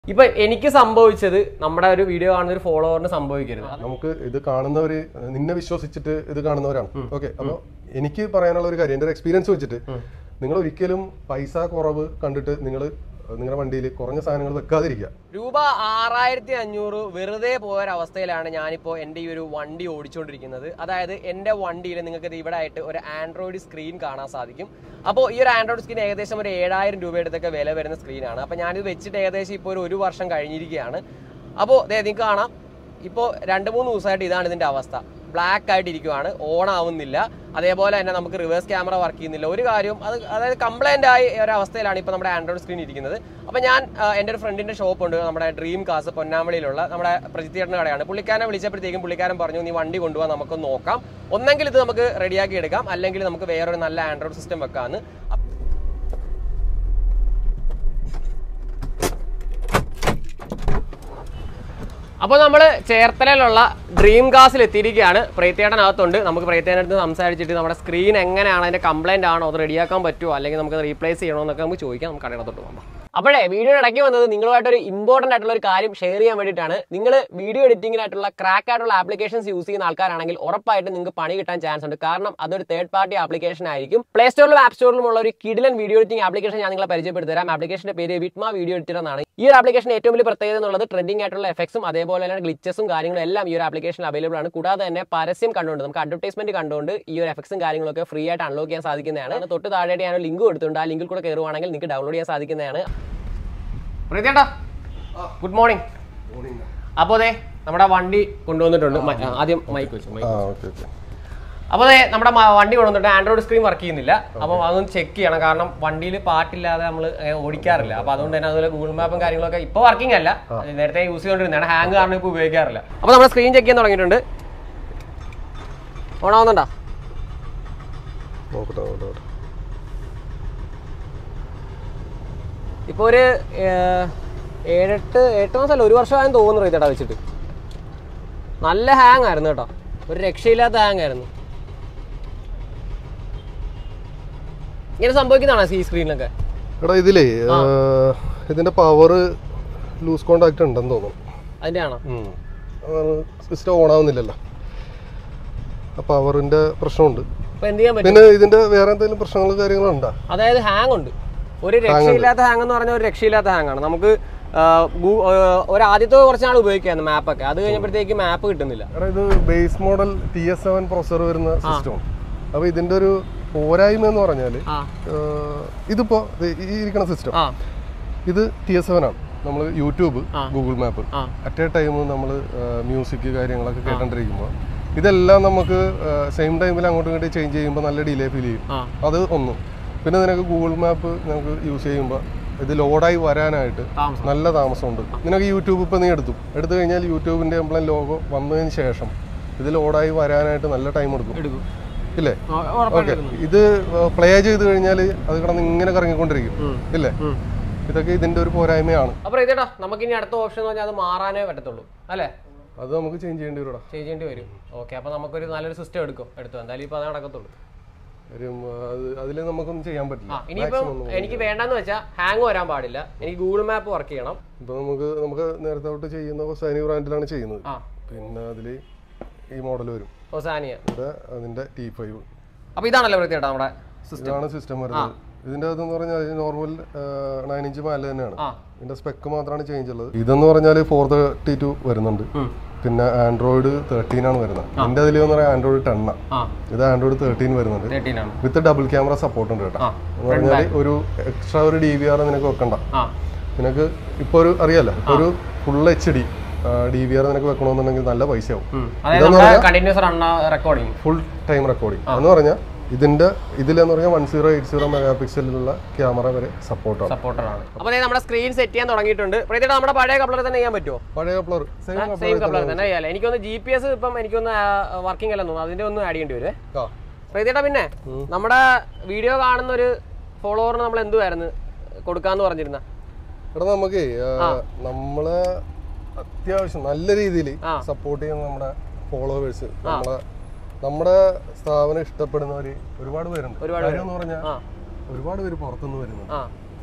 ഇപ്പൊ എനിക്ക് സംഭവിച്ചത് നമ്മുടെ ഒരു വീഡിയോ കാണുന്ന ഒരു ഫോളോവറിന് സംഭവിക്കരുത് നമുക്ക് ഇത് കാണുന്നവര് നിന്നെ വിശ്വസിച്ചിട്ട് ഇത് കാണുന്നവരാണ് ഓക്കെ അപ്പൊ എനിക്ക് പറയാനുള്ള ഒരു കാര്യം എന്റെ ഒരു എക്സ്പീരിയൻസ് വെച്ചിട്ട് നിങ്ങൾ ഒരിക്കലും പൈസ കുറവ് കണ്ടിട്ട് നിങ്ങൾ നിങ്ങളുടെ വണ്ടിയിൽ കുറഞ്ഞ സാധനങ്ങൾ വെക്കാതിരിക്കുക രൂപ ആറായിരത്തി അഞ്ഞൂറ് വെറുതെ പോയ ഒരവസ്ഥയിലാണ് ഞാനിപ്പോൾ എൻ്റെ ഈ ഒരു വണ്ടി ഓടിച്ചുകൊണ്ടിരിക്കുന്നത് അതായത് എൻ്റെ വണ്ടിയിൽ നിങ്ങൾക്ക് ഇത് ഇവിടെ ആയിട്ട് ഒരു ആൻഡ്രോയിഡ് സ്ക്രീൻ കാണാൻ സാധിക്കും അപ്പോൾ ഈ ഒരു ആൻഡ്രോയിഡ് സ്ക്രീൻ ഏകദേശം ഒരു ഏഴായിരം രൂപയുടെ വില വരുന്ന സ്ക്രീനാണ് അപ്പോൾ ഞാനിത് വെച്ചിട്ട് ഏകദേശം ഇപ്പോൾ ഒരു ഒരു വർഷം കഴിഞ്ഞിരിക്കുകയാണ് അപ്പോൾ ദേ നിങ്ങൾക്ക് കാണാം ഇപ്പോൾ രണ്ട് മൂന്ന് ദിവസമായിട്ട് ഇതാണ് ഇതിൻ്റെ അവസ്ഥ ബ്ലാക്ക് ആയിട്ട് ഇരിക്കുവാണ് ഓൺ ആവുന്നില്ല അതേപോലെ തന്നെ നമുക്ക് റിവേഴ്സ് ക്യാമറ വർക്ക് ചെയ്യുന്നില്ല ഒരു കാര്യവും അത് അതായത് കംപ്ലൈൻ്റ് ആയി ഒരു അവസ്ഥയിലാണ് ഇപ്പോൾ നമ്മുടെ ആൻഡ്രോയിഡ് സ്ക്രീൻ ഇരിക്കുന്നത് അപ്പോൾ ഞാൻ ആ, എൻ്റെ ഒരു ഫ്രണ്ടിൻ്റെ ഷോപ്പ് ഉണ്ട് നമ്മുടെ ഡ്രീം കാസ് പൊന്നാമളിയിലുള്ള നമ്മുടെ പ്രജിത്തേട്ടൻ്റെ കടയാണ് പുള്ളിക്കാരനെ വിളിച്ചപ്പോഴത്തേക്കും പുള്ളിക്കാരൻ പറഞ്ഞു നീ വണ്ടി കൊണ്ടുപോകാൻ നമുക്ക് നോക്കാം ഒന്നെങ്കിൽ ഇത് നമുക്ക് റെഡിയാക്കി എടുക്കാം അല്ലെങ്കിൽ നമുക്ക് വേറൊരു നല്ല ആൻഡ്രോയിഡ് സിസ്റ്റം വെക്കാമെന്ന് അപ്പോൾ നമ്മൾ ചേർത്തലയിലുള്ള ഡ്രീം കാസിൽ എത്തിയിരിക്കുകയാണ് പ്രേത്തേടനകത്തുണ്ട് നമുക്ക് പ്രേത്തേടനടുത്ത് സംസാരിച്ചിട്ട് നമ്മുടെ സ്ക്രീൻ എങ്ങനെയാണ് അതിന്റെ കംപ്ലൈന്റ് ആണോ അത് റെഡിയാക്കാൻ പറ്റുമോ അല്ലെങ്കിൽ നമുക്ക് റീപ്ലേസ് ചെയ്യണോ എന്നൊക്കെ നമുക്ക് ചോദിക്കാം നമുക്ക് കടയിടത്തോട്ട് പോകാം അപ്പോഴേ വീഡിയോ ഇടയ്ക്ക് വന്നത് നിങ്ങളുമായിട്ട് ഒരു ഇമ്പോർട്ടന്റ് ആയിട്ടുള്ള ഒരു കാര്യം ഷെയർ ചെയ്യാൻ വേണ്ടിയിട്ടാണ് നിങ്ങൾ വീഡിയോ എഡിറ്റിംഗിനായിട്ടുള്ള ക്രാക്ക് ആയിട്ടുള്ള ആപ്ലിക്കേഷൻസ് യൂസ് ചെയ്യുന്ന ആൾക്കാരാണെങ്കിൽ ഉറപ്പായിട്ടും നിങ്ങൾക്ക് പണി കിട്ടാൻ ചാൻസ് ഉണ്ട് കാരണം അതൊരു തേർഡ് പാർട്ടി ആപ്ലിക്കേഷൻ ആയിരിക്കും പ്ലേ സ്റ്റോറിലും ആപ്പ് സ്റ്റോറിലും ഉള്ള ഒരു കിഡിലൻ വീഡിയോ എഡിറ്റിംഗ് ആപ്ലിക്കേഷൻ ഞാൻ നിങ്ങളെ പരിചയപ്പെടുത്തി തരാം ആപ്ലിക്കേഷന്റെ പേര് വിറ്റ്മ വീഡിയോ എഡിറ്റർ എന്നാണ് ഈ ഒരു ആപ്ലിക്കേഷൻ ഏറ്റവും വലിയ പ്രത്യേകത എന്നുള്ളത് ട്രെൻഡിംഗ് ആയിട്ടുള്ള എഫക്ട്സും അതേപോലെ തന്നെ ഗ്ലിച്ചസും കാര്യങ്ങളും എല്ലാം ഈ ഒരു ആപ്ലിക്കേഷൻ അവൈലബിൾ ആണ് കൂടാതെ തന്നെ പരസ്യം കണ്ടുകൊണ്ട് നമുക്ക് അഡ്വർടൈസ്മെന്റ് കണ്ടുകൊണ്ട് ഈ ഒരു എഫക്ട്സും കാര്യങ്ങളൊക്കെ ഫ്രീ ആയിട്ട് അൺലോക്ക് ചെയ്യാൻ സാധിക്കുന്നതാണ് അതിന് തൊട്ട് താഴെയായിട്ട് ഞാൻ ലിങ്ക് കൊടുത്തിട്ടുണ്ട് ആ ലിങ്കിൽ കൂടെ കയറുവാണെങ്കിൽ നിങ്ങൾക്ക് ഡൗൺലോഡ് ചെയ്യാൻ സാധിക്കുന്നതാണ് പ്രീതിയേട്ടാ ഗുഡ് മോർണിംഗ് അപ്പോൾ അതെ നമ്മുടെ വണ്ടി കൊണ്ടുവന്നിട്ടുണ്ട് മ- ആ, ആദ്യം മൈക്ക് വെച്ചു മൈക്ക് ആ ഓക്കെ ഓക്കെ അപ്പോൾ അതെ നമ്മുടെ മ- വണ്ടി കൊണ്ടുവന്നിട്ട് ആൻഡ്രോയിഡ് സ്ക്രീൻ വർക്ക് ചെയ്യുന്നില്ല അപ്പോൾ അതൊന്ന് ചെക്ക് ചെയ്യണം കാരണം വണ്ടിയിൽ പാട്ടില്ലാതെ നമ്മൾ ഓടിക്കാറില്ല അപ്പോൾ അതുകൊണ്ട് തന്നെ അതുപോലെ ഗൂഗിൾ മാപ്പും കാര്യങ്ങളൊക്കെ ഇപ്പോൾ വർക്കിംഗ് അല്ല നേരത്തെ യൂസ് ചെയ്തുകൊണ്ടിരുന്നതാണ് ഹാങ് കാരണം ഇപ്പോൾ ഉപയോഗിക്കാറില്ല അപ്പോൾ നമ്മൾ സ്ക്രീൻ ചെക്ക് ചെയ്യാൻ തുടങ്ങിയിട്ടുണ്ട് ഓണാവുന്നുണ്ടോ നോക്കട്ടെ നോക്കട്ടെ നോക്കട്ടെ ഇപ്പോൾ ഒരു ഏഹ്, ഏഴെട്ട് എട്ട് മാസമല്ല ഒരു വർഷമായെന്ന് തോന്നുന്നു റീതേട്ടാ വെച്ചിട്ട് നല്ല ഹാങ് ആയിരുന്നു കേട്ടോ ഒരു രക്ഷയില്ലാത്ത ഹാങ് ആയിരുന്നു ഇങ്ങനെ സംഭവിക്കുന്നതാണോ ഈ സ്ക്രീനിലൊക്കെ എടാ ഇതിലേ ആ, ഇതിന്റെ പവർ ലൂസ് കോണ്ടാക്ട് ഉണ്ടെന്ന് തോന്നുന്നു അതിൻ്റെ ആണോ സിസ്റ്റം ഓൺ ആവുന്നില്ലല്ലോ ആ പവറിന്റെ പ്രശ്നമുണ്ട് അപ്പോൾ എന്ത് ചെയ്യാൻ പറ്റും പിന്നെ ഇതിന്റെ വേറെ എന്തെങ്കിലും പ്രശ്നങ്ങൾ കാര്യങ്ങളുണ്ടോ അതായത് ഹാങ് ഉണ്ട് ഒരു രക്ഷയില്ലാത്ത ഹാങ് എന്ന് പറഞ്ഞാൽ ഒരു രക്ഷയില്ലാത്ത ഹാങ് ആണ് നമുക്ക് ആ, ഗൂ- ആ, ഒരു ആദ്യത്തെ കുറച്ച് നാൾ ഉപയോഗിക്കായിരുന്നു മാപ്പൊക്കെ അത് കഴിഞ്ഞപ്പോഴത്തേക്ക് മാപ്പ് കിട്ടുന്നില്ല എടാ ഇത് base model T S seven processor വരുന്ന സിസ്റ്റമാണ് അപ്പൊ ഇതിന്റെ ഒരു പോരായ്മ എന്ന് പറഞ്ഞാല് ആ ഏഹ്, ഇതിപ്പോ ദേ ഈ ഇരിക്കുന്ന സിസ്റ്റം ആ ഇത് ടി എസ് സെവൻ ആണ് നമ്മൾ യൂട്യൂബ് ആ. ഗൂഗിൾ മാപ്പ് ആ. അറ്റ് എ ടൈം നമ്മൾ മ്യൂസിക് കാര്യങ്ങളൊക്കെ കേട്ടോണ്ടിരിക്കുമ്പോൾ ഇതെല്ലാം നമുക്ക് സെയിം ടൈമിൽ അങ്ങോട്ടും ഇങ്ങോട്ടും ചേഞ്ച് ചെയ്യുമ്പോൾ നല്ല ഡിലേ ഫീൽ ചെയ്യും ആ അത് ഒന്ന് പിന്നെ നിനക്ക് ഗൂഗിൾ മാപ്പ് നമുക്ക് യൂസ് ചെയ്യുമ്പോൾ ഇത് ലോഡായി വരാനായിട്ട് താമസം നല്ല താമസമുണ്ട് നിനക്ക് യൂട്യൂബ് ഇപ്പോൾ നീ എടുത്തു എടുത്തു കഴിഞ്ഞാൽ യൂട്യൂബിൻ്റെ എംപ്ലം ലോഗോ വന്നതിന് ശേഷം ഇത് ലോഡായി വരാനായിട്ട് നല്ല ടൈം എടുക്കും എടുക്കും ഇല്ലേ ആ, ഉറപ്പായിട്ടും ഓക്കെ ഇത് പ്ലേ ചെയ്ത് കഴിഞ്ഞാൽ അത് കിടന്ന് ഇങ്ങനെ കറങ്ങിക്കൊണ്ടിരിക്കും ഉം. ഇല്ലേ ഉം. ഇതൊക്കെ ഇതിന്റെ ഒരു പോരായ്മയാണ് അപ്പൊ ഇതേട്ടാ നമുക്ക് ഇനി അടുത്ത ഓപ്ഷൻ എന്ന് പറഞ്ഞാൽ അത് മാറാനേ പറ്റത്തുള്ളൂ അല്ലേ അത് നമുക്ക് ചേഞ്ച് ചെയ്യേണ്ടി വരും ചേഞ്ച് ചെയ്യേണ്ടി വരും ഓക്കെ അപ്പൊ നമുക്കൊരു നല്ലൊരു സിസ്റ്റം എടുക്കും എടുത്തു എന്തായാലും ഇപ്പൊ അത് നടക്കത്തുള്ളൂ കാര്യം അത് അതിൽ നമുക്കൊന്നും ചെയ്യാൻ ആ പറ്റില്ല ഇനിയിപ്പം എനിക്ക് വേണ്ടെന്ന് വെച്ചാൽ ഹാങ് വരാൻ പാടില്ല എനിക്ക് ഗൂഗിൾ മാപ്പ് വർക്ക് ചെയ്യണം ഇപ്പൊ നമുക്ക് നമുക്ക് നേരത്തെ തൊട്ട് ചെയ്യുന്ന സൈനി ബ്രാൻഡിലാണ് ചെയ്യുന്നത് ആ പിന്നെ അതിൽ ഈ മോഡൽ വരും ഒസാനിയ ഇത് അതിന്റെ ടി ഫൈവ് അപ്പൊ ഇതാണല്ലോ വൃത്തിയേട്ടാ നമ്മുടെ സിസ്റ്റം ഇതാണ് സിസ്റ്റം വരുന്നത് ഇതിന്റെ അതെന്ന് പറഞ്ഞാൽ നോർമൽ നയൻ ഇഞ്ച് മാല തന്നെയാണ് ആ ഇതിന്റെ സ്പെക്ക് മാത്രമാണ് ചേഞ്ച് ഉള്ളത് ഇതെന്ന് പറഞ്ഞാൽ ഫോർ തേർട്ടി ടു വരുന്നുണ്ട് ഉം. പിന്നെ ആൻഡ്രോയിഡ് തേർട്ടീൻ ആണ് വരുന്നത് എന്റെ അതിൽ എന്ന് പറയാൻ ആൻഡ്രോയിഡ് ടെണ്ണ ആ ഇത് ആൻഡ്രോയിഡ് തേർട്ടീൻ വരുന്നുണ്ട് തേർട്ടീൻ ആണ് വിത്ത് ഡബിൾ ക്യാമറ സപ്പോർട്ട് ഉണ്ട് കേട്ടോ ആ എന്ന് പറഞ്ഞാൽ ഒരു എക്സ്ട്രാ ഒരു ഡി വി ആർ നിനക്ക് വെക്കണ്ട ആ നിനക്ക് ഇപ്പൊ ഒരു അറിയാലോ ഇപ്പൊ ഒരു full H D D V R നിനക്ക് വെക്കണമെന്നുണ്ടെങ്കിൽ നല്ല പൈസയാവും ഉം. അതായത് നമ്മുടെ continuous run recording full time recording എന്ന് പറഞ്ഞാൽ ഇതിന്റെ ഇതിലെന്ന് പറഞ്ഞാൽ one zero eight zero mega പിക്സലിലുള്ള ക്യാമറ വരെ സപ്പോർട്ടാണ് സപ്പോർട്ടർ ആണ് അപ്പൊ ദേ നമ്മുടെ സ്ക്രീൻ സെറ്റ് ചെയ്യാൻ തുടങ്ങിയിട്ടുണ്ട് പ്രത്യേകം നമ്മുടെ പഴയ കപ്ലർ തന്നെ ചെയ്യാൻ പറ്റുമോ പഴയ കപ്ലർ സെയിം സെയിം കപ്ലർ തന്നെ ചെയ്യാല്ലേ എനിക്കൊന്ന് ജി പി എസ് ഇപ്പം എനിക്കൊന്ന് വർക്കിംഗ് അല്ലെന്ന് തോന്നുന്നു അതിന്റെ ഒന്ന് ആഡ് ചെയ്യേണ്ടി വരുവേ ആ പ്രതീട്ട പിന്നെ നമ്മുടെ വീഡിയോ കാണുന്ന ഒരു ഫോളോവറിന് നമ്മൾ എന്തുവായിരുന്നു കൊടുക്കാന്ന് പറഞ്ഞിരുന്ന എടാ നമുക്ക് നമ്മളെ അത്യാവശ്യം നല്ല രീതിയിൽ ആ. സപ്പോർട്ട് ചെയ്യുന്ന നമ്മുടെ ഫോളോവേഴ്സ് നമ്മളെ നമ്മുടെ സ്ഥാപനം ഇഷ്ടപ്പെടുന്നവര് ഒരുപാട് പേരുണ്ട് ഒരുപാട് കാര്യം എന്ന് പറഞ്ഞാൽ ആ ഒരുപാട് പേര് പുറത്തുനിന്ന് വരുന്നുണ്ട് ആ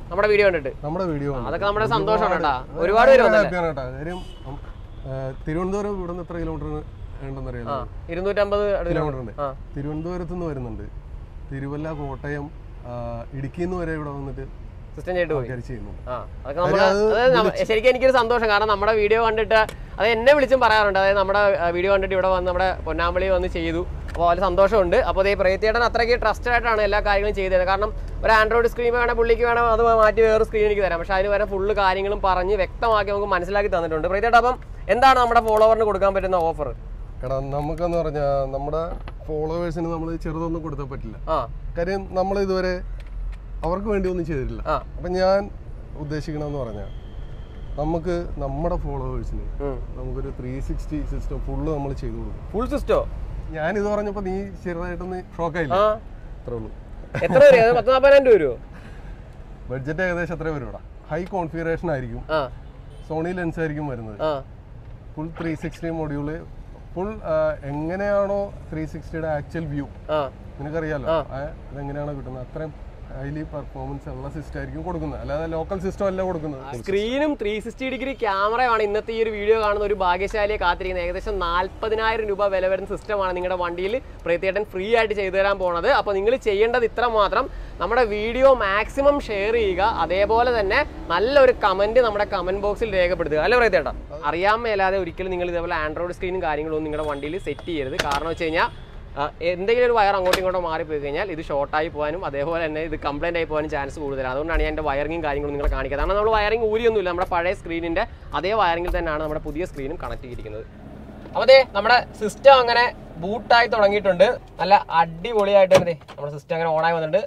നമ്മുടെ വീഡിയോ കണ്ടിട്ട് നമ്മുടെ വീഡിയോ അതൊക്കെ നമ്മുടെ സന്തോഷമാണ് കേട്ടാ ഒരുപാട് പേര് വന്നല്ലേ ഹാപ്പിയാണ് കേട്ടോ കാര്യം ഉം, ആ, തിരുവനന്തപുരം ഇവിടെ നിന്ന് എത്ര കിലോമീറ്റർ ഉണ്ടെന്ന് അറിയാലോ ആ ഇരുന്നൂറ്റമ്പത് അടുത്ത് കിലോമീറ്റർ ഉണ്ട് ആ തിരുവനന്തപുരത്ത് നിന്ന് വരുന്നുണ്ട് തിരുവല്ല കോട്ടയം ആ, ഇടുക്കിയിൽ നിന്ന് വരെ ഇവിടെ വന്നിട്ട് സിസ്റ്റം ചെയ്തിട്ട് പോയി ആൾക്കാർ ചെയ്യുന്നുണ്ട് ആ അതൊക്കെ നമ്മൾ അത് നമ്മ- ശരിക്കും എനിക്കൊരു സന്തോഷം കാരണം നമ്മുടെ വീഡിയോ കണ്ടിട്ട് അത് എന്നെ വിളിച്ചും പറയാറുണ്ട് അതായത് നമ്മുടെ വീഡിയോ കണ്ടിട്ട് ഇവിടെ വന്ന് നമ്മുടെ പൊന്നാമ്പളി വന്ന് ചെയ്തു അപ്പോൾ അതിൽ സന്തോഷമുണ്ട് അപ്പോൾ ഈ പ്രേത്യേട്ടൻ അത്രയ്ക്ക് ട്രസ്റ്റഡ് ആയിട്ടാണ് എല്ലാ കാര്യങ്ങളും ചെയ്തത് കാരണം ഒരു ആൻഡ്രോയിഡ് സ്ക്രീൻ വേണം പുള്ളിക്ക് വേണം അത് മാറ്റി വേറെ സ്ക്രീൻ എനിക്ക് തരാം പക്ഷേ അതിന് വരെ ഫുള്ള് കാര്യങ്ങളും പറഞ്ഞ് വ്യക്തമാക്കി നമുക്ക് മനസ്സിലാക്കി തന്നിട്ടുണ്ട് പ്രേത്യേട്ട അപ്പം എന്താണ് നമ്മുടെ ഫോളോവറിന് കൊടുക്കാൻ പറ്റുന്ന ഓഫർ എടാ നമുക്കെന്ന് പറഞ്ഞാൽ നമ്മുടെ ഫോളോവേഴ്സിന് നമ്മൾ ചെറുതൊന്നും കൊടുത്താൽ പറ്റില്ല ആ കാര്യം നമ്മൾ ഇതുവരെ അവർക്ക് വേണ്ടി ഒന്നും ചെയ്തിട്ടില്ല ആ അപ്പം ഞാൻ ഉദ്ദേശിക്കണമെന്ന് പറഞ്ഞാൽ നമുക്ക് നമ്മുടെ ഫോളോവേഴ്സിന് നമുക്കൊരു ത്രീ സിക്സ്റ്റി സിസ്റ്റം ഫുള്ള് നമ്മൾ ചെയ്തു കൊടുക്കും ഫുൾ സിസ്റ്റോ ഞാൻ ഇത് പറഞ്ഞപ്പോൾ നീ ചെറുതായിട്ടൊന്ന് ഷോക്കായില്ല ആ അത്രേ ഉള്ളൂ എത്ര വരും പത്ത് നാൽപ്പതിനായിരം രൂപ വരുമോ ബഡ്ജറ്റ് ഏകദേശം അത്രേ വരും ഇവിടെ ഹൈ കോൺഫിഗറേഷൻ ആയിരിക്കും ആ സോണി ലെൻസ് ആയിരിക്കും വരുന്നത് ആ full three sixty module full എങ്ങനെയാണോ ത്രീ സിക്സ്റ്റിയുടെ ആക്ച്വൽ വ്യൂ ആ നിനക്കറിയാലോ ആ, അതെങ്ങനെയാണോ കിട്ടുന്നത് അത്രയും ഹൈലി പെർഫോമൻസ് ഉള്ള സിസ്റ്റം ആയിരിക്കും കൊടുക്കുന്നത് അല്ലാതെ ലോക്കൽ സിസ്റ്റം അല്ല കൊടുക്കുന്നത് സ്ക്രീനും ത്രീ സിക്സ്റ്റി ഡിഗ്രി ക്യാമറയാണ് ഇന്നത്തെ ഈ ഒരു വീഡിയോ കാണുന്ന ഒരു ഭാഗ്യശാലിയെ കാത്തിരിക്കുന്നത് ഏകദേശം നാൽപ്പതിനായിരം രൂപ വില വരുന്ന സിസ്റ്റമാണ് നിങ്ങളുടെ വണ്ടിയിൽ പ്രത്യേകൻ ഫ്രീ ആയിട്ട് ചെയ്തു തരാൻ പോണത് അപ്പോൾ നിങ്ങൾ ചെയ്യേണ്ടത് ഇത്ര മാത്രം നമ്മുടെ വീഡിയോ മാക്സിമം ഷെയർ ചെയ്യുക അതേപോലെ തന്നെ നല്ലൊരു കമന്റ് നമ്മുടെ കമന്റ് ബോക്സിൽ രേഖപ്പെടുത്തുക അല്ലേ പ്രത്യേട്ട അറിയാൻ മേലാതെ ഒരിക്കലും നിങ്ങൾ ഇതേപോലെ ആൻഡ്രോയിഡ് സ്ക്രീനും കാര്യങ്ങളൊന്നും നിങ്ങളുടെ വണ്ടിയിൽ സെറ്റ് ചെയ്യരുത് കാരണം വെച്ച് കഴിഞ്ഞാൽ ആ, എന്തെങ്കിലും ഒരു വയർ അങ്ങോട്ടും ഇങ്ങോട്ടും മാറിപ്പോയി കഴിഞ്ഞാൽ ഇത് ഷോർട്ടായി പോകാനും അതേപോലെ തന്നെ ഇത് കംപ്ലൈന്റ് ആയി പോകാനും ചാൻസ് കൂടുതലാണ് അതുകൊണ്ടാണ് ഞാൻ എൻ്റെ വയറിങ്ങും കാര്യങ്ങളും നിങ്ങളെ കാണിക്കുന്നത് കാരണം നമ്മൾ വയറിംഗ് ഊരിയൊന്നുമില്ല നമ്മുടെ പഴയ സ്ക്രീനിന്റെ അതേ വയറിംഗിൽ തന്നെയാണ് നമ്മുടെ പുതിയ സ്ക്രീനും കണക്ട് ചെയ്തിരിക്കുന്നത് അപ്പോൾ അതെ നമ്മുടെ സിസ്റ്റം അങ്ങനെ ബൂട്ടായി തുടങ്ങിയിട്ടുണ്ട് നല്ല അടിപൊളിയായിട്ട് തന്നെ ദേ നമ്മുടെ സിസ്റ്റം അങ്ങനെ ഓണായി വന്നിട്ടുണ്ട്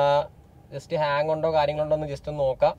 ജസ്റ്റ് ഹാങ് ഉണ്ടോ കാര്യങ്ങളുണ്ടോ എന്ന് ജസ്റ്റ് ഒന്ന് നോക്കാം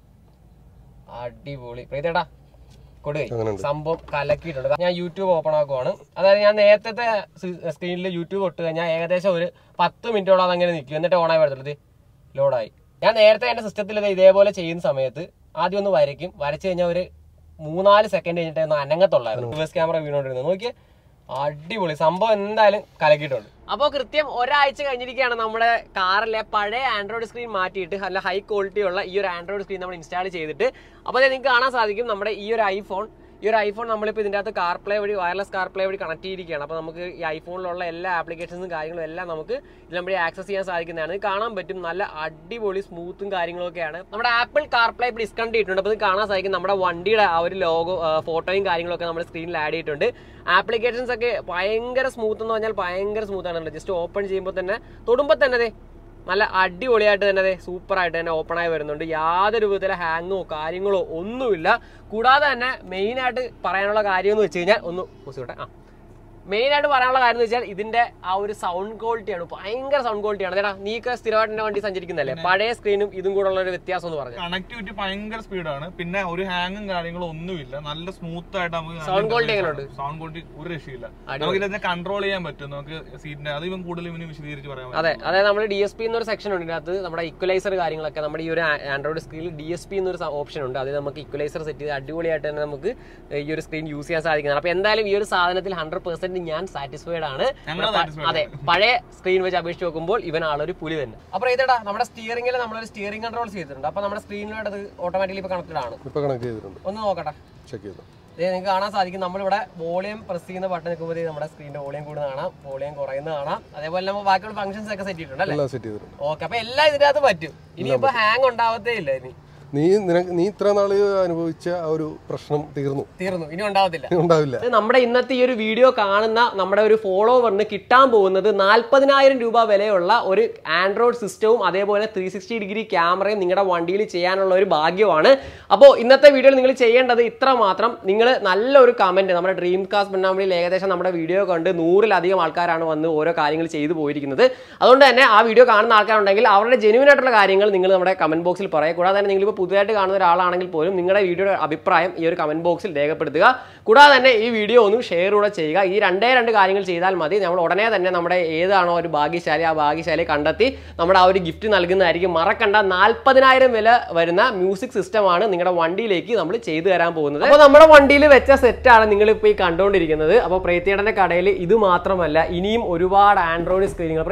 അടിപൊളി പ്രീതേട്ടാ കൊടുകൈ അങ്ങനെയുണ്ട്. സംഭവം കലക്കിയിട്ടുണ്ട് ഞാൻ യൂട്യൂബ് ഓപ്പൺ ആക്കുവാണ് അതായത് ഞാൻ നേരത്തെ സ്ക്രീനിൽ യൂട്യൂബ് ഇട്ട് കഴിഞ്ഞാൽ ഏകദേശം ഒരു പത്ത് മിനിറ്റോളം അതങ്ങനെ നിൽക്കും എന്നിട്ട് ഓണായി വരത്തുള്ളത് ലോഡായി ഞാൻ നേരത്തെ എൻ്റെ സിസ്റ്റത്തിൽ ഇത് ഇതേപോലെ ചെയ്യുന്ന സമയത്ത് ആദ്യം ഒന്ന് വരയ്ക്കും വരച്ചു കഴിഞ്ഞാൽ ഒരു മൂന്നാല് സെക്കൻഡ് കഴിഞ്ഞിട്ട് ഒന്ന് അനങ്ങത്തുള്ളായിരുന്നു റിവേഴ്സ് ക്യാമറ വീണോണ്ടിരുന്നത് നോക്കിയേ അടിപൊളി സംഭവം എന്തായാലും കലക്കിയിട്ടുണ്ട് അപ്പോൾ കൃത്യം ഒരാഴ്ച കഴിഞ്ഞിരിക്കുകയാണ് നമ്മുടെ കാറിലെ പഴയ ആൻഡ്രോയിഡ് സ്ക്രീൻ മാറ്റിയിട്ട് നല്ല ഹൈ ക്വാളിറ്റി ഉള്ള ഈ ഒരു ആൻഡ്രോയിഡ് സ്ക്രീൻ നമ്മൾ ഇൻസ്റ്റാൾ ചെയ്തിട്ട് അപ്പോൾ നിങ്ങൾക്ക് കാണാൻ സാധിക്കും നമ്മുടെ ഈ ഒരു ഐഫോൺ ഈ ഒരു ഐഫോൺ നമ്മളിപ്പോൾ ഇതിൻ്റെ അകത്ത് കാർ പ്ലേ വഴി വയർലെസ് കാർ പ്ലേ വഴി കണക്ട് ചെയ്തിരിക്കുകയാണ് അപ്പോൾ നമുക്ക് ഈ ഐഫോണിലുള്ള എല്ലാ ആപ്ലിക്കേഷൻസും കാര്യങ്ങളും എല്ലാം നമുക്ക് ഇതിൽ വഴി ആക്സസ് ചെയ്യാൻ സാധിക്കുന്നതാണ് ഇത് കാണാൻ പറ്റും നല്ല അടിപൊളി സ്മൂത്തും കാര്യങ്ങളൊക്കെയാണ് നമ്മുടെ ആപ്പിൾ കാർ പ്ലേ ഇപ്പോൾ ഡിസ്കൗണ്ട് ചെയ്തിട്ടുണ്ട് അപ്പോൾ ഇത് കാണാൻ സാധിക്കും നമ്മുടെ വണ്ടിയുടെ ആ ഒരു ലോഗോ ഫോട്ടോയും കാര്യങ്ങളൊക്കെ നമ്മുടെ സ്ക്രീനിൽ ആഡ് ചെയ്തിട്ടുണ്ട് ആപ്ലിക്കേഷൻസ് ഒക്കെ ഭയങ്കര സ്മൂത്ത് എന്ന് പറഞ്ഞാൽ ഭയങ്കര സ്മൂത്ത് ആണ് ജസ്റ്റ് ഓപ്പൺ ചെയ്യുമ്പോൾ തന്നെ തൊടുമ്പോൾ തന്നെ ദേ നല്ല അടിപൊളിയായിട്ട് തന്നെ അതെ സൂപ്പറായിട്ട് തന്നെ ഓപ്പൺ ആയി വരുന്നുണ്ട് യാതൊരു വിധത്തിലെ ഹാങ്ങോ കാര്യങ്ങളോ ഒന്നുമില്ല കൂടാതെ തന്നെ മെയിൻ ആയിട്ട് പറയാനുള്ള കാര്യം എന്ന് വെച്ച് കഴിഞ്ഞാൽ ഒന്ന് മുസിട്ടെ ആ മെയിൻ ആയിട്ട് പറയാനുള്ള കാര്യം എന്ന് വെച്ചാൽ ഇതിന്റെ ആ ഒരു സൗണ്ട് ക്വാളിറ്റിയാണ് ഭയങ്കര സൗണ്ട് ക്വാളിറ്റിയാണ് ചേട്ടാ നീക്ക് സ്ഥിരമായിട്ട് എന്റെ വണ്ടി സഞ്ചരിക്കുന്നല്ലേ പഴയ സ്ക്രീനും ഇതും കൂടെ ഉള്ള ഒരു വ്യത്യാസം എന്ന് പറഞ്ഞു കണക്ടിവിറ്റി ഭയങ്കര സ്പീഡാണ് പിന്നെ ഒരു ഹാങ്ങും കാര്യങ്ങളും ഒന്നുമില്ല നല്ല സ്മൂത്ത് ആയിട്ട് നമുക്ക് Sound quality എങ്ങനെയുണ്ട്? സൗണ്ട് ക്വാളിറ്റി ഒരു രക്ഷയില്ല നമുക്ക് ഇതിനെ കൺട്രോൾ ചെയ്യാൻ പറ്റും നമുക്ക് സീറ്റിന്റെ അത് ഇവൻ കൂടുതൽ ഇവന് വിശദീകരിച്ച് പറയാൻ പറ്റും അതെ അതായത് നമ്മൾ ഡി എസ് പി എന്നൊരു സെക്ഷൻ ഉണ്ട് ഇതിനകത്ത് നമ്മുടെ ഇക്വലൈസർ കാര്യങ്ങളൊക്കെ നമ്മുടെ ഈ ഒരു ആൻഡ്രോയിഡ് സ്ക്രീനിൽ ഡി എസ് പി എന്നൊരു ഓപ്ഷൻ ഉണ്ട് അത് നമുക്ക് ഇക്വലൈസർ സെറ്റ് ചെയ്ത് അടിപൊളിയായിട്ട് തന്നെ നമുക്ക് ഈ ഒരു സ്ക്രീൻ യൂസ് ചെയ്യാൻ സാധിക്കുന്നതാണ് അപ്പോൾ എന്തായാലും ഈ ഒരു സാധനത്തിൽ ഹൺഡ്രഡ് പെർസെന്റ് ഞാൻ സാറ്റിസ്ഫൈഡ് ആണ് ഞങ്ങൾ satisfied അതെ പഴയ സ്ക്രീൻ വെച്ച് അപേക്ഷിച്ച് നോക്കുമ്പോൾ ഇവൻ ആളൊരു പുലി തന്നെ അപ്പോൾ ഇതേടാ നമ്മുടെ സ്റ്റിയറിംഗിൽ നമ്മളൊരു സ്റ്റിയറിംഗ് കൺട്രോൾ ചെയ്തിട്ടുണ്ട് അപ്പോൾ നമ്മുടെ സ്ക്രീനിലോട്ട് അത് ഓട്ടോമാറ്റിക്കലി ഇപ്പോൾ കണക്റ്റഡ് ആണ് ഇപ്പൊ കണക്ട് ചെയ്തിട്ടുണ്ട് ഒന്ന് നോക്കട്ടെ ചെക്ക് ചെയ്തു ഇത് നിങ്ങൾക്ക് കാണാൻ സാധിക്കും നമ്മളിവിടെ വോളിയം പ്രസ് ചെയ്യുന്ന ബട്ടൺ നിൽക്കുമ്പോൾ നമ്മുടെ സ്ക്രീനിന്റെ വോളിയം കൂടുന്ന കാണാം വോളിയം കുറയുന്ന കാണാം അതേപോലെ നമ്മൾ ബാക്കിയുള്ള ഫംഗ്ഷൻസ് ഒക്കെ സെറ്റ് ചെയ്തിട്ടുണ്ട് അല്ലേ എല്ലാം സെറ്റ് ചെയ്തിട്ടുണ്ട് ഓക്കെ അപ്പൊ എല്ലാം ഇതിനകത്ത് പറ്റും ഇനിയിപ്പോ ഹാങ് ഉണ്ടാവത്തേ ഇല്ല ഇനി നീ നിനക്ക് നീ ഇത്ര നാള് അനുഭവിച്ച ആ ഒരു പ്രശ്നം തീർന്നു തീർന്നു ഇനി ഉണ്ടാവത്തില്ല ഉണ്ടാവില്ല ഇത് നമ്മുടെ ഇന്നത്തെ ഈ ഒരു വീഡിയോ കാണുന്ന നമ്മുടെ ഒരു ഫോളോവറിന് കിട്ടാൻ പോകുന്നത് നാൽപ്പതിനായിരം രൂപ വിലയുള്ള ഒരു ആൻഡ്രോയിഡ് സിസ്റ്റവും അതേപോലെ ത്രീ സിക്സ്റ്റി ഡിഗ്രി ക്യാമറയും നിങ്ങളുടെ വണ്ടിയിൽ ചെയ്യാനുള്ള ഒരു ഭാഗ്യമാണ് അപ്പോൾ ഇന്നത്തെ വീഡിയോയിൽ നിങ്ങൾ ചെയ്യേണ്ടത് ഇത്ര മാത്രം നിങ്ങൾ നല്ലൊരു കമന്റ് നമ്മുടെ ഡ്രീം കാസ്റ്റ് പെണ്ണാമ്പളിയിൽ ഏകദേശം നമ്മുടെ വീഡിയോ കണ്ട് നൂറിലധികം ആൾക്കാരാണ് വന്ന് ഓരോ കാര്യങ്ങൾ ചെയ്തു പോയിരിക്കുന്നത് അതുകൊണ്ട് തന്നെ ആ വീഡിയോ കാണുന്ന ആൾക്കാരുണ്ടെങ്കിൽ അവരുടെ ജെനുവിൻ ആയിട്ടുള്ള കാര്യങ്ങൾ നിങ്ങൾ നമ്മുടെ കമന്റ് ബോക്സിൽ പറയുക കൂടാതെ തന്നെ നിങ്ങളിപ്പോൾ പുതുതായിട്ട് കാണുന്ന ഒരാളാണെങ്കിൽ പോലും നിങ്ങളുടെ വീഡിയോയുടെ അഭിപ്രായം ഈ ഒരു കമന്റ് ബോക്സിൽ രേഖപ്പെടുത്തുക കൂടാതെ തന്നെ ഈ വീഡിയോ ഒന്ന് ഷെയർ കൂടെ ചെയ്യുക ഈ രണ്ടേ രണ്ട് കാര്യങ്ങൾ ചെയ്താൽ മതി നമ്മൾ ഉടനെ തന്നെ നമ്മുടെ ഏതാണോ ഒരു ഭാഗ്യശാലി ആ ഭാഗ്യശാലി കണ്ടെത്തി നമ്മുടെ ആ ഒരു ഗിഫ്റ്റ് നൽകുന്നതായിരിക്കും മറക്കണ്ട നാൽപ്പതിനായിരം വില വരുന്ന മ്യൂസിക് സിസ്റ്റമാണ് നിങ്ങളുടെ വണ്ടിയിലേക്ക് നമ്മൾ ചെയ്തു തരാൻ പോകുന്നത് അപ്പോൾ നമ്മുടെ വണ്ടിയിൽ വെച്ച സെറ്റാണ് നിങ്ങൾ ഇപ്പോൾ ഈ കണ്ടുകൊണ്ടിരിക്കുന്നത് അപ്പോൾ പ്രേത്തിയേടന്റെ കടയിൽ ഇത് മാത്രമല്ല ഇനിയും ഒരുപാട് ആൻഡ്രോയിഡ് സ്ക്രീനുകൾ പ്രേത്തിയേട്ട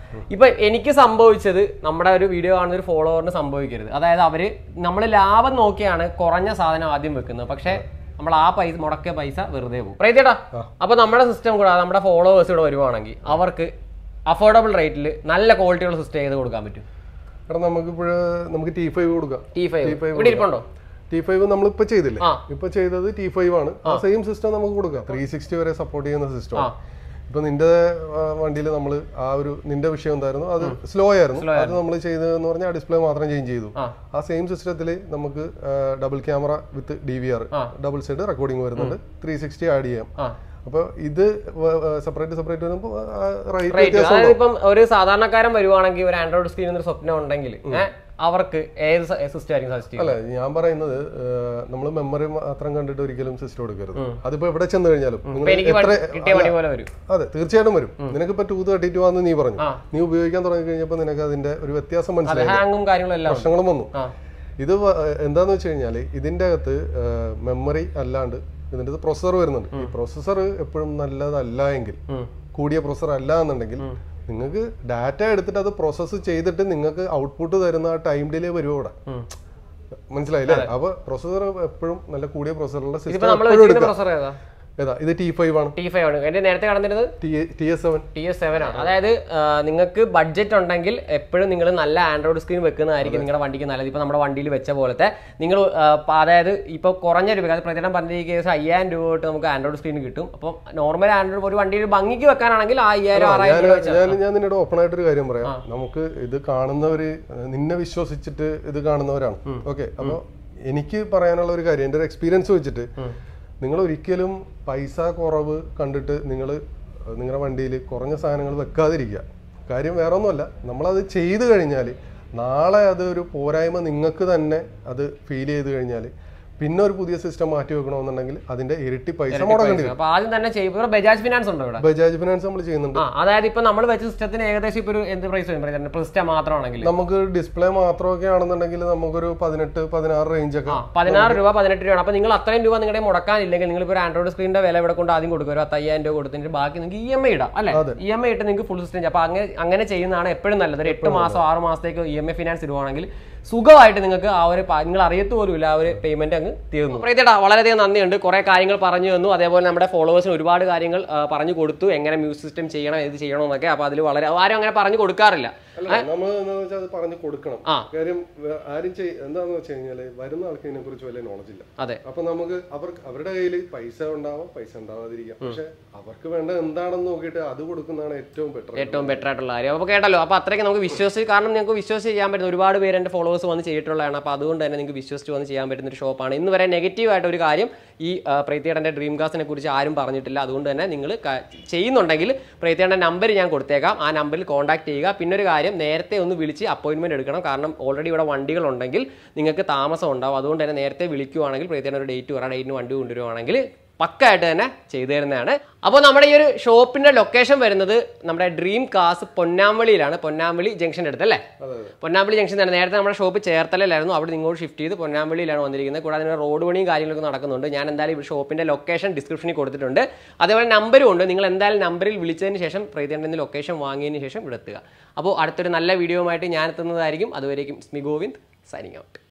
ഇപ്പൊ എനിക്ക് സംഭവിച്ചത് നമ്മുടെ ഒരു വീഡിയോ കാണുന്ന ഒരു ഫോളോവറിന് സംഭവിക്കരുത് അതായത് അവര് നമ്മൾ ലാഭം നോക്കിയാണ് കുറഞ്ഞ സാധനം ആദ്യം വെക്കുന്നത് പക്ഷെ നമ്മൾ ആ പൈസ മുടക്കിയ പൈസ വെറുതെ പോകും പ്രൈതേട്ടാ അപ്പൊ നമ്മുടെ സിസ്റ്റം കൂടാതെ നമ്മുടെ ഫോളോവേഴ്സ് ഇവിടെ വരുവാണെങ്കിൽ അവർക്ക് അഫോർഡബിൾ റേറ്റിൽ നല്ല ക്വാളിറ്റിയുള്ള സിസ്റ്റം ചെയ്ത് കൊടുക്കാൻ പറ്റും കാരണം നമുക്കിപ്പോഴ് നമുക്ക് ടി ഫൈവ് കൊടുക്കാം ടി ഫൈവ് T5 ഇവിടെ ഇരിപ്പുണ്ടോ ടി ഫൈവ് നമ്മളിപ്പോ ചെയ്തില്ലേ ആ. ഇപ്പൊ ചെയ്തത് ടി ഫൈവ് ആണ് ആ സെയിം സിസ്റ്റം നമുക്ക് കൊടുക്കാം ത്രീ സിക്സ്റ്റി വരെ സപ്പോർട്ട് ചെയ്യുന്ന സിസ്റ്റം ആ. ഇപ്പൊ നിന്റെ വണ്ടിയിൽ നമ്മൾ ആ ഒരു നിന്റെ വിഷയം എന്തായിരുന്നു അത് സ്ലോ ആയിരുന്നു അത് നമ്മൾ ചെയ്തതെന്ന് പറഞ്ഞാൽ ഡിസ്പ്ലേ മാത്രം ചേഞ്ച് ചെയ്തു ആ. ആ സെയിം സിസ്റ്റത്തിൽ നമുക്ക് double camera with D V R ആ. ഡബിൾ സൈഡ് റെക്കോർഡിംഗ് വരുന്നുണ്ട് ത്രീ സിക്സ്റ്റി ആഡ് ചെയ്യാം ആ അപ്പൊ ഇത് സെപ്പറേറ്റ് സെപ്പറേറ്റ് വരുമ്പോൾ റേറ്റ് റേറ്റ് വ്യത്യാസം അതായത് ഇപ്പം ഒരു സാധാരണക്കാരൻ വരുവാണെങ്കിൽ ഒരു ആൻഡ്രോയിഡ് സ്ക്രീൻ ഒരു സ്വപ്നം ഉണ്ടെങ്കിൽ ഏഹ്, അവർക്ക് ഏത് സിസ്റ്റം ആയിരിക്കും സജസ്റ്റ് ചെയ്യുന്നത് അല്ല ഞാൻ പറയുന്നത് നമ്മൾ മെമ്മറി മാത്രം കണ്ടിട്ട് ഒരിക്കലും സിസ്റ്റം എടുക്കരുത് അതിപ്പോ എവിടെ ചെന്ന് കഴിഞ്ഞാലും ഇപ്പൊ നിങ്ങൾ എനിക്ക് എത്ര പണി- കിട്ടിയ പണി പോലെ വരും അതെ തീർച്ചയായിട്ടും വരും നിനക്ക് ഇപ്പൊ ടൂ തേർട്ടി ടു ആണെന്ന് നീ പറഞ്ഞു ആ. നീ ഉപയോഗിക്കാൻ തുടങ്ങി കഴിഞ്ഞപ്പോൾ നിനക്ക് അതിന്റെ ഒരു വ്യത്യാസം അത് മനസ്സിലായി ഹാങ്ങും കാര്യങ്ങളും എല്ലാം ഉണ്ട്. പ്രശ്നങ്ങളും വന്നു ആ ഇത് വ- എന്താന്ന് വെച്ച് കഴിഞ്ഞാല് ഇതിന്റെ അകത്ത് മെമ്മറി അല്ലാണ്ട് ഇതിന്റെ പ്രൊസസർ വരുന്നുണ്ട് ഈ പ്രൊസസർ എപ്പോഴും നല്ലതല്ല എങ്കിൽ ഉം. കൂടിയ പ്രൊസസർ അല്ല എന്നുണ്ടെങ്കിൽ നിങ്ങൾക്ക് ഡാറ്റ എടുത്തിട്ട് അത് പ്രോസസ്സ് ചെയ്തിട്ട് നിങ്ങൾക്ക് ഔട്ട്പുട്ട് തരുന്ന ആ ടൈം ഡിലേ വരും അവിടെ ഉം. മനസ്സിലായില്ലേ അപ്പൊ പ്രൊസസർ എപ്പോഴും നല്ല കൂടിയ പ്രൊസസറുള്ള ഇതിപ്പോ സിസ്റ്റം നമ്മൾ വെച്ചിരിക്കുന്ന പ്രൊസർ ഏതാ ഏതാ ഇത് ടി ഫൈവ് ആണ് ടി ഫൈവ് ആണ് എന്റെ നേരത്തെ കടന്നിരുന്നത് T S seven T S seven ആണ് അതായത് നിങ്ങൾക്ക് ബഡ്ജറ്റ് ഉണ്ടെങ്കിൽ എപ്പോഴും നിങ്ങൾ നല്ല ആൻഡ്രോയിഡ് സ്ക്രീൻ വെക്കുന്നതായിരിക്കും നിങ്ങളുടെ വണ്ടിക്ക് നല്ലത് ഇപ്പൊ നമ്മുടെ വണ്ടിയിൽ വെച്ച പോലത്തെ നിങ്ങൾ അതായത് ഇപ്പൊ കുറഞ്ഞ രൂപ അത് പ്രതിദിനം പറഞ്ഞിരിക്കുന്ന ഏകദേശം അയ്യായിരം രൂപ തൊട്ട് നമുക്ക് ആൻഡ്രോയിഡ് സ്ക്രീൻ കിട്ടും അപ്പം നോർമൽ ആൻഡ്രോയിഡ് ഒരു വണ്ടിയിൽ ഭംഗിക്ക് വെക്കാനാണെങ്കിൽ ആ അയ്യായിരം ആറായിരം രൂപ വെച്ചാൽ ഞാൻ ഞാൻ നിന്നോട് ഓപ്പൺ ആയിട്ടൊരു കാര്യം പറയാം നമുക്ക് ഇത് കാണുന്നവര് ഏഹ്, നിന്നെ വിശ്വസിച്ചിട്ട് ഇത് കാണുന്നവരാണ് ഓക്കെ അപ്പൊ എനിക്ക് പറയാനുള്ള ഒരു കാര്യം എൻ്റെ ഒരു എക്സ്പീരിയൻസ് വെച്ചിട്ട് നിങ്ങൾ ഒരിക്കലും പൈസ കുറവ് കണ്ടിട്ട് നിങ്ങൾ നിങ്ങളുടെ വണ്ടിയിൽ കുറഞ്ഞ സാധനങ്ങൾ വെക്കാതിരിക്കുക കാര്യം വേറെ ഒന്നുമല്ല നമ്മളത് ചെയ്തു കഴിഞ്ഞാൽ നാളെ അത് ഒരു പോരായ്മ നിങ്ങൾക്ക് തന്നെ അത് ഫീൽ ചെയ്ത് കഴിഞ്ഞാൽ പിന്നെ ഒരു പുതിയ സിസ്റ്റം മാറ്റി വെക്കണമെന്നുണ്ടെങ്കിൽ അതിന്റെ ഇരട്ടി പൈസ മുടങ്ങേണ്ടി വരും അപ്പൊ ആദ്യം തന്നെ ചെയ്യും ഇവിടെ ബജാജ് ഫിനാൻസ് ഉണ്ടോ ഇവിടെ ബജാജ് ഫിനാൻസ് നമ്മൾ ചെയ്യുന്നുണ്ട് ആ അതായത് ഇപ്പൊ നമ്മൾ വെച്ച സിസ്റ്റത്തിന് ഏകദേശം ഇപ്പൊ ഒരു എന്ത് പ്രൈസ് വരും പ്രിസ്റ്റ മാത്രമാണെങ്കിൽ നമുക്ക് ഡിസ്പ്ലേ മാത്രമൊക്കെ ആണെന്നുണ്ടെങ്കിൽ നമുക്കൊരു പതിനെട്ട് പതിനാറ് റേഞ്ച് ഒക്കെ ആ പതിനാറ് രൂപ പതിനെട്ട് രൂപയാണ് അപ്പൊ നിങ്ങൾ അത്രയും രൂപ നിങ്ങളുടെ മുടക്കാനില്ലെങ്കിൽ നിങ്ങൾ ഇപ്പോൾ ഒരു ആൻഡ്രോയിഡ് സ്ക്രീനിന്റെ വില ഇവിടെ കൊണ്ട് ആദ്യം കൊടുക്കുക ഒരു പത്തയ്യായിരം രൂപ കൊടുത്തിട്ട് ബാക്കി നിങ്ങൾക്ക് ഇ എം ഐ ഇടാം അല്ലെ ഇ എം ഐ ഇട്ട് നിങ്ങൾക്ക് ഫുൾ സിസ്റ്റം അപ്പൊ അങ്ങനെ അങ്ങനെ ചെയ്യുന്നതാണ് എപ്പോഴും നല്ലത് ഒരു എട്ട് മാസം ആറ് മാസത്തേക്ക് ഇ എം ഐ ഫിനാൻസ് ഇടുവാണെങ്കിൽ സുഖമായിട്ട് നിങ്ങൾക്ക് ആ ഒരു പ- നിങ്ങൾ അറിയത്തു പോലുമില്ല ആ ഒരു പേയ്മെന്റ് അങ്ങ് തീർന്നു പ്രീതിടാ വളരെയധികം നന്ദിയുണ്ട് കുറെ കാര്യങ്ങൾ പറഞ്ഞു തന്നു അതേപോലെ നമ്മുടെ ഫോളോവേഴ്സിന് ഒരുപാട് കാര്യങ്ങൾ ആ, പറഞ്ഞു കൊടുത്തു എങ്ങനെ മ്യൂസിക് സിസ്റ്റം ചെയ്യണം ഏത് ചെയ്യണം എന്നൊക്കെ അപ്പൊ അതിൽ വളരെ ആരും അങ്ങനെ പറഞ്ഞു കൊടുക്കാറില്ല അല്ല നമ്മൾ എന്താണെന്ന് വെച്ചാൽ അത് പറഞ്ഞു കൊടുക്കണം ആ. കാര്യം വേ- ആരും ചെയ് എന്താന്ന് വെച്ച് കഴിഞ്ഞാല് വരുന്ന ആൾക്ക് ഇതിനെ കുറിച്ച് വലിയ നോളജ് ഇല്ല അതെ അപ്പൊ നമുക്ക് അവർക്ക് അവരുടെ കയ്യിൽ പൈസ ഉണ്ടാവാം പൈസ ഉണ്ടാവാതിരിക്കാം പക്ഷെ അവർക്ക് വേണ്ട എന്താണെന്ന് നോക്കിയിട്ട് അത് കൊടുക്കുന്നതാണ് ഏറ്റവും ബെറ്റർ ഏറ്റവും ബെറ്റർ ആയിട്ടുള്ള കാര്യം അപ്പോൾ കേട്ടല്ലോ അപ്പോൾ അത്രയ്ക്ക് നമുക്ക് വിശ്വസിച്ച് കാരണം നിങ്ങൾക്ക് വിശ്വസിച്ച് ചെയ്യാൻ പറ്റുന്ന ഒരുപാട് പേര് എൻ്റെ ഫോളോവേഴ്സ് വന്ന് ചെയ്തിട്ടുള്ളതാണ് അപ്പോൾ അതുകൊണ്ട് തന്നെ നിങ്ങൾക്ക് വിശ്വസിച്ച് വന്ന് ചെയ്യാൻ പറ്റുന്ന ഒരു ഷോപ്പാണ് ഇന്ന് വരെ നെഗറ്റീവ് ആയിട്ട് ഒരു കാര്യം ഈ പ്രീതിയേടൻ്റെ ഡ്രീം കാസിനെ കുറിച്ച് ആരും പറഞ്ഞിട്ടില്ല അതുകൊണ്ട് തന്നെ നിങ്ങൾ ചെയ്യുന്നുണ്ടെങ്കിൽ പ്രീതിയേടൻ്റെ നമ്പർ ഞാൻ കൊടുത്തേക്കാം ആ നമ്പറിൽ കോൺടാക്ട് ചെയ്യുക പിന്നെ ഒരു കാര്യം നേരത്തെ ഒന്ന് വിളിച്ച് അപ്പോയിൻമെന്റ് എടുക്കണം കാരണം ഓൾറെഡി ഇവിടെ വണ്ടികളുണ്ടെങ്കിൽ നിങ്ങൾക്ക് താമസം ഉണ്ടാവും അതുകൊണ്ട് തന്നെ നേരത്തെ വിളിക്കുവാണെങ്കിൽ പ്രീതിയുടെ ഒരു ഡേറ്റ് പറയാം ഡേറ്റിന് വണ്ടി കൊണ്ടുവരുവാണെങ്കിൽ പക്കായിട്ട് തന്നെ ചെയ്തു തരുന്നതാണ് അപ്പോൾ നമ്മുടെ ഈ ഒരു ഷോപ്പിന്റെ ലൊക്കേഷൻ വരുന്നത് നമ്മുടെ ഡ്രീം കാസ് പൊന്നാമ്പള്ളിയിലാണ് പൊന്നാമ്പള്ളി ജംഗ്ഷൻ്റെ അടുത്ത് അല്ലേ പൊന്നാമ്പള്ളി ജംഗ്ഷൻ തന്നെ നേരത്തെ നമ്മുടെ ഷോപ്പ് ചേർത്തലയിലായിരുന്നു അവിടെ ഇങ്ങോട്ട് ഷിഫ്റ്റ് ചെയ്ത് പൊന്നാമ്പള്ളിയിലാണ് വന്നിരിക്കുന്നത് കൂടാതെ ഇതിന് റോഡ് പണിയും കാര്യങ്ങളൊക്കെ നടക്കുന്നുണ്ട് ഞാൻ എന്തായാലും ഈ ഷോപ്പിന്റെ ലൊക്കേഷൻ ഡിസ്ക്രിപ്ഷനിൽ കൊടുത്തിട്ടുണ്ട് അതേപോലെ നമ്പരും ഉണ്ട് നിങ്ങൾ എന്തായാലും നമ്പറിൽ വിളിച്ചതിന് ശേഷം പ്രീതിയുടെ ലൊക്കേഷൻ വാങ്ങിയതിന് ശേഷം ഇവിടെ എത്തുക അപ്പോൾ അടുത്തൊരു നല്ല വീഡിയോ ആയിട്ട് ഞാൻ എത്തുന്നതായിരിക്കും അതുവരേക്കും സ്മി ഗോവിന്ദ് സൈനിങ് ഔട്ട്